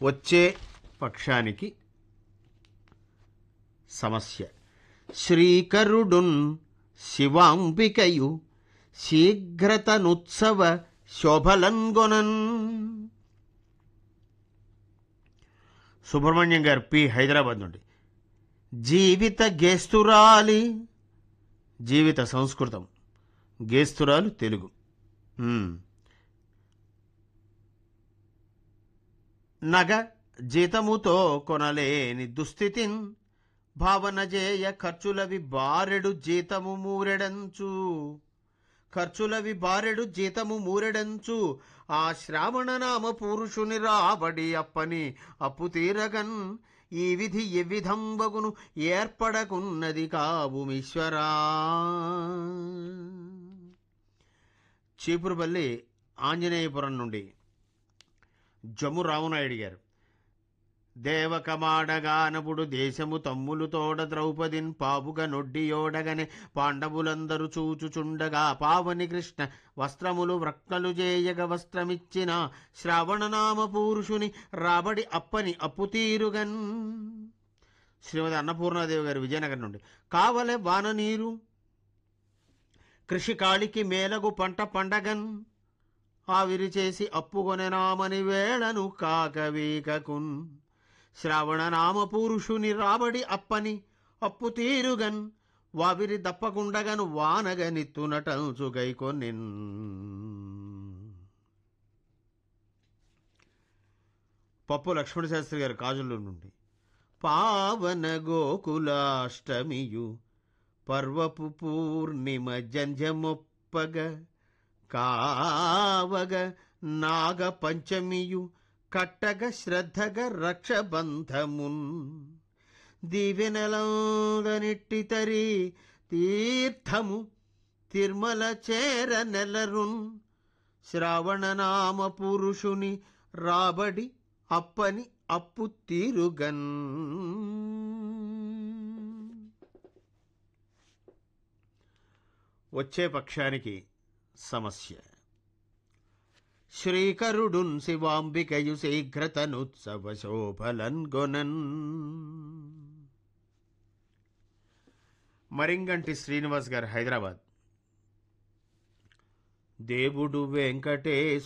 వచ్చే పక్షానికి సమస్య శ్రీకరుడున్ శివాంబికయు శీఘ్రతనుత్సవ శోభలంగొనన్ సుబ్రహ్మణ్యం గారు పి హైదరాబాద్ నుండి జీవిత గేస్తురాలి జీవిత సంస్కృతం గేస్తురాలు తెలుగు మ్మ్. నగ జీతముతో కొనలేని దుస్థితిన్ భావన చేయ ఖర్చులవి బారెడు జీతము మూరెడంచు ఖర్చులవి బారెడు జీతము మూరెడంచు ఆ శ్రావణ నామ పురుషుని రాబడి అప్పని అప్పు తీరగన్ ఈ విధి ఎవ్విధం బగును ఏర్పడకున్నది కావుమీశ్వరా చీపురుపల్లి ఆంజనేయపురం నుండి జమ్ము రామనాయుడు గారు దేవకమాడగానపుడు దేశము తమ్ములు తోడ ద్రౌపదిన్ పావుగ నొడ్డియోడగనే పాండవులందరూ చూచుచుండగా పావని కృష్ణ వస్త్రములు వ్రక్కలు చేయగ వస్త్రమిచ్చిన శ్రావణనామ పురుషుని రాబడి అప్పని అప్పు తీరుగన్ శ్రీమతి అన్నపూర్ణాదేవి గారు విజయనగరం నుండి కావలే వాన నీరు కృషి కాళికి మేలగు పంట పండగన్ ఆవిరి చేసి అప్పుకొనెనామని వేళను కాకవీకకున్ శ్రావణ నామ పురుషుని రాబడి అప్పని అప్పు తీరుగన్ వావిరి దప్పకుండగను వానగనిత్తునటంచుగై కొనిన్ పప్పు లక్ష్మణ శాస్త్రి గారు కాజుల నుండి పావన గోకులాష్టమియు పర్వపు పూర్ణిమ జంజమొప్పగ కావగ నాగ పంచమియు కట్టగ శ్రద్ధగ రక్షబంధమున్ దీవెనలందనిట్టితరి తీర్థము తిర్మల చేర నెలరున్ శ్రావణనామ పురుషుని రాబడి అప్పని అప్పు తీరుగన్ వచ్చే పక్షానికి సమస్య శ్రీకరుడున్ శివాంబికయు శీఘ్రతనుత్సవ శోభలన్ గొనన్ మరింగంటి శ్రీనివాస్ గారు హైదరాబాద్ దేవుడు వెంకటేశ్